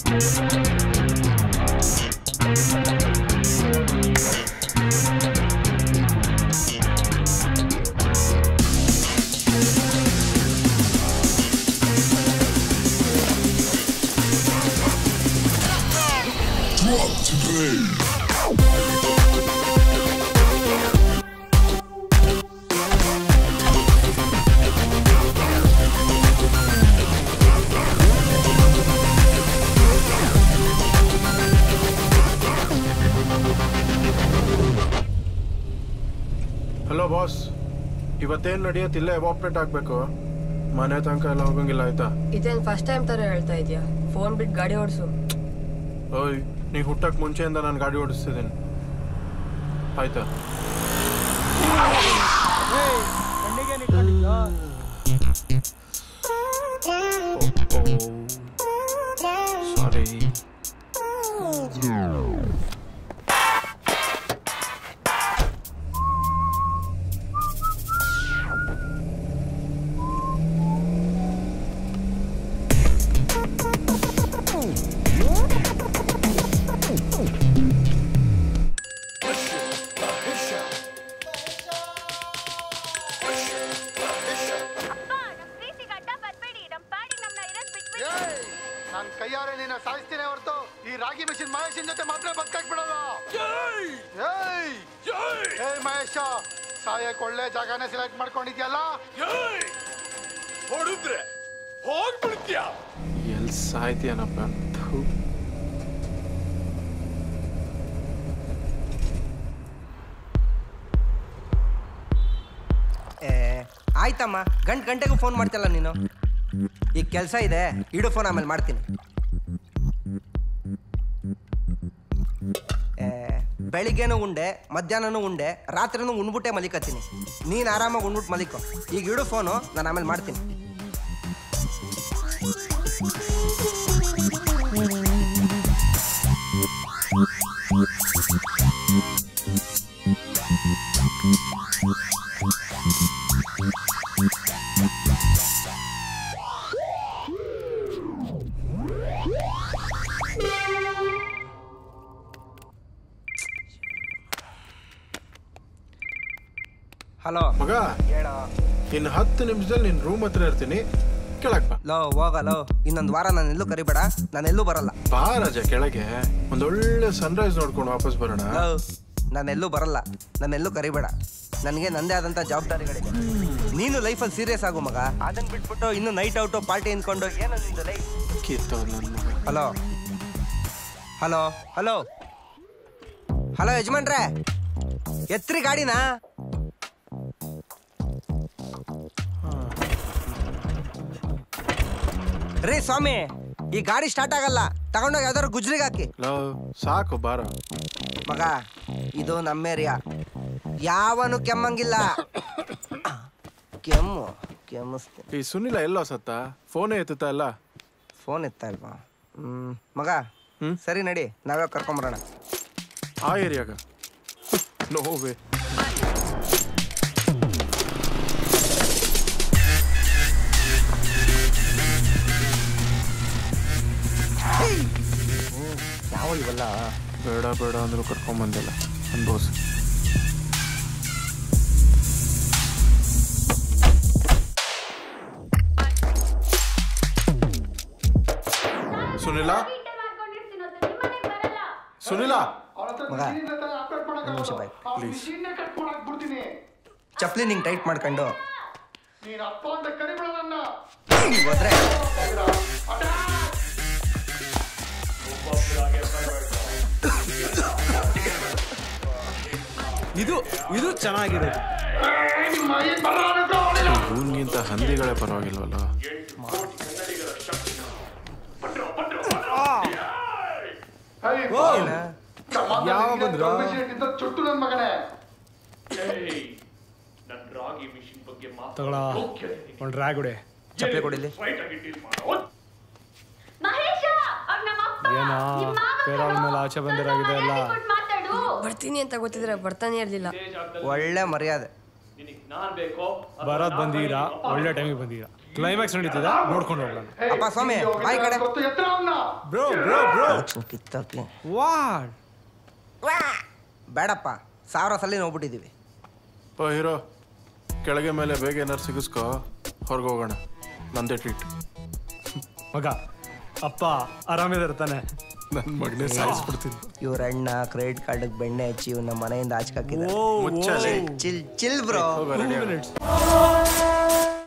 Drop today. Hello boss ಇವತ್ತೇನು ನಡೆಯುತ್ತೆ ಇಲ್ಲೇ ಎವಾಪ್ರೇಟ್ ಆಗಬೇಕು ಮನೆ ತನಕ ಎಲ್ಲ ಹೋಗಂಗಿಲ್ಲ ಆಯ್ತಾ ಇದೇನ್ ಫಸ್ಟ್ ಟೈಮ್ ತರ ಹೇಳ್ತಾ ಇದೀಯಾ ಫೋನ್ ಬಿಟ್ಟು ಗಾಡಿ ಓಡಿಸು ಓಯ್ ನೀ ಹುಟ್ಟಕ್ಕೆ ಮುಂಚೆಯಿಂದ ನಾನು ಗಾಡಿ ಓಡಿಸ್ತಿದ್ದೀನಿ ಆಯ್ತಾ ಸಾರಿ ನಾನು ಕೈಯಾರೆ ನಿನ್ನ ಸಾಯಿಸ್ತೀನಿ ಹೊರತು ಈ ರಾಗಿ ಮಿಷಿನ್ ಮಹೇಶನ್ ಜೊತೆ ಮಾತ್ರ ಬದುಕಾಕ್ ಬಿಡಲ್ಲ ಏಯ್ ಏಯ್ ಮಹೇಶ ಸಾಯಕ್ ಒಳ್ಳೆ ಜಾಗನೇ ಸೆಲೆಕ್ಟ್ ಮಾಡ್ಕೊಂಡಿದ್ಯಲ್ಲ ಹೊಡಿದ್ರೆ ಹೋಗ್ಬಿಡ್ತೀಯ ಎಲ್ಲಿ ಸಾಯ್ತೀಯನಪ್ಪ ಥು. ಏ ಆಯ್ತಮ್ಮ ಗಂಟು ಗಂಟೆಗೂ ಫೋನ್ ಮಾಡ್ತಿಲ್ಲ ನೀನು ಈಗ ಕೆಲಸ ಇದೆ ಇಡು ಫೋನ್ ಆಮೇಲೆ ಮಾಡ್ತೀನಿ ಏ, ಬೆಳಿಗ್ಗೆನೂ ಉಂಡೆ ಮಧ್ಯಾಹ್ನನೂ ಉಂಡೆ ರಾತ್ರಿನೂ ಉಣ್ಬಿಟ್ಟೆ ಮಲಿಕತ್ತೀನಿ ನೀನು ಆರಾಮಾಗಿ ಉಣ್ಬಿಟ್ಟು ಮಲಿಕೋ ಈಗ ಇಡು ಫೋನು ನಾನು ಆಮೇಲೆ ಮಾಡ್ತೀನಿ ಹಲೋ ಮಗ ಹೇಳೋ ಇನ್ನು ಹತ್ತು ನಿಮಿಷದಲ್ಲಿ ನಿನ್ನ ರೂಮ್ ಹತ್ರ ಇರ್ತೀನಿ ಕೆಳಗೆ ಬಾ ಲೋ ಹೋಗಲೋ ಇನ್ನೊಂದು ವಾರ ನಾನು ಎಲ್ಲೂ ಕರಿಬೇಡ ನಾನು ಎಲ್ಲೂ ಬರಲ್ಲ ಬಾ ರಾಜ ಕೆಳಗೆ ಒಂದೊಳ್ಳೆ ಸನ್ರೈಸ್ ನೋಡ್ಕೊಂಡು ವಾಪಸ್ ಬರೋಣ ಲೋ ನಾನೆಲ್ಲೂ ಬರಲ್ಲ ನಾನೆಲ್ಲೂ ಕರಿಬೇಡ ನನಗೆ ನಂದೇ ಆದಂಥ ಜವಾಬ್ದಾರಿಗಳಿದೆ ನೀನು ಲೈಫಲ್ಲಿ ಸೀರಿಯಸ್ ಆಗು ಮಗ ಅದನ್ನ ಬಿಟ್ಬಿಟ್ಟು ಇನ್ನು ನೈಟ್ ಔಟು ಪಾರ್ಟಿ ಅಂದ್ಕೊಂಡು ಏನೋ ನಿಂದು ಲೈಫ್ ಕಿತ್ತವ್ರು ನನ್ನ ಮಗ ಹಲೋ ಹಲೋ ಹಲೋ ಹಲೋ ಯಜಮಾನ್ರೆ ಎತ್ರಿ ಗಾಡಿನಾ ರೀ ಸ್ವಾಮಿ ಈ ಗಾಡಿ ಸ್ಟಾರ್ಟ್ ಆಗಲ್ಲ ತಗೊಂಡೋಗಿ ಯಾವ್ದಾದ್ರು ಗುಜ್ರಿಗೆ ಹಾಕಿ ಲೋ ಸಾಕು ಬಾರ ಮಗ ಇದು ನಮ್ಮ ಏರಿಯಾ ಯಾವನು ಕೆಮ್ಮಂಗಿಲ್ಲ ಕೆಮ್ಮು ಕೆಮ್ಮಿಸ್ತೀನಿ ಈ ಸುನಿಲ ಎಲ್ಲೋ ಸತ್ತ ಫೋನೇ ಎತ್ತುತ್ತಾ ಇಲ್ಲ ಫೋನ್ ಎತ್ತಾ ಇಲ್ವಾ ಹ್ಮ್ ಮಗ ಹ್ಮ್? ಸರಿ ನಡಿ ನಾವೇ ಕರ್ಕೊಂಬರೋಣ ಆ ಏರಿಯಾಗ ನೋವೇ ಯಾವ ಇವೆಲ್ಲ ಬೇಡ ಬೇಡ ಅಂದ್ರೂ ಕರ್ಕೊಂಬಂದಿಲ್ಲ ಅನ್ಭವ್ಸು ಸುನಿಲ ಸುನಿಲ ಮಗ ಒಂದ್ ನಿಮಿಷ ಬಾಯ್ Please. ಕಟ್ ಮಾಡಕ್ ಬಿಡ್ತೀನಿ ಚಪ್ಲಿ ನಿಂಗೆ ಟೈಟ್ ಮಾಡ್ಕೊಂಡು ನೀನ್ ಅಪ್ಪ ಅಂತ ಕರಿಬೇಡ ನನ್ನ ಹಿಂಗ್ ಹೋದ್ರೆ ಇದು ಇದು ಚೆನ್ನಾಗಿರೋದು ಇವನ್ಗಿಂತ ಹಂದಿಗಳೇ ಪರವಾಗಿಲ್ವಲ್ಲ ಏನ? ಯಾವ ಬಂದ್ರು? ಚುಟ್ಟು ನನ್ ಮಗನೇ ತಗೊಳ ಒಂದು ರಾಗುಡೆ ಚಪ್ಲಿ ಕೊಡಿಲಿ ಏನೋ ಪೇರೋಲ್ ಮೇಲೆ ಆಚೆ ಬಂದಿರಾಗಿದೆ ಎಲ್ಲ ಬರ್ತೀನಿ ಅಂತ ಗೊತ್ತಿದ್ರೆ ಬರ್ತಾನೆ ಇರ್ಲಿಲ್ಲ ಒಳ್ಳೆ ಮರ್ಯಾದೆ ಬರೋದ್ ಬಂದೀರಾ ಒಳ್ಳೆ ಟೈಮಿಗೆ ಬಂದೀರಾ ಕ್ಲೈಮ್ಯಾಕ್ಸ್ ನಡೀತಿದ ನೋಡ್ಕೊಂಡು ಹೋಗೋಣ ಅಪ್ಪ ಸ್ವಾಮಿ ಬಾಯ್ ಕಡೆ ಗೊತ್ತು ಎತ್ತರ ಅವನ್ನ ಬ್ರೋ ಬ್ರೋ ಬ್ರೋ ಕಿತ್ತೋಕೆ ವಾಟ್ ಬೇಡಪ್ಪ ಸಾವಿರ ಸಲ ನೋಡ್ಬಿಟ್ಟಿದೀವಿ ಓ ಹೀರೋ ಕೆಳಗೆ ಮೇಲೆ ಬೇಗ ಏನಾರು ಸಿಗಿಸ್ಕೋ ಹೊರಗೆ ಹೋಗೋಣ ನಂದೇ ಟ್ರೀಟ್ ಮಗ ಅಪ್ಪ ಆರಾಮಿದಾರೆ ತಾನೆ ನನ್ನ ಮಗನೇ ಸಾಯಿಸ್ಬಿಡ್ತೀನಿ ಇವ್ರ ಅಣ್ಣ ಕ್ರೆಡಿಟ್ ಕಾರ್ಡ್ ಬೆಣ್ಣೆ ಹಚ್ಚಿ ಇವ್ನ ಮನೆಯಿಂದ ಆಚೆ ಹಾಕಿದ್ದಾರೆ ಓ ಮುಚ್ಚಲೆ ಚಿಲ್ ಚಿಲ್ ಬ್ರೋ ಹೋಗೋ ರೆಡಿ ಮಿನಿಟ್ಸ್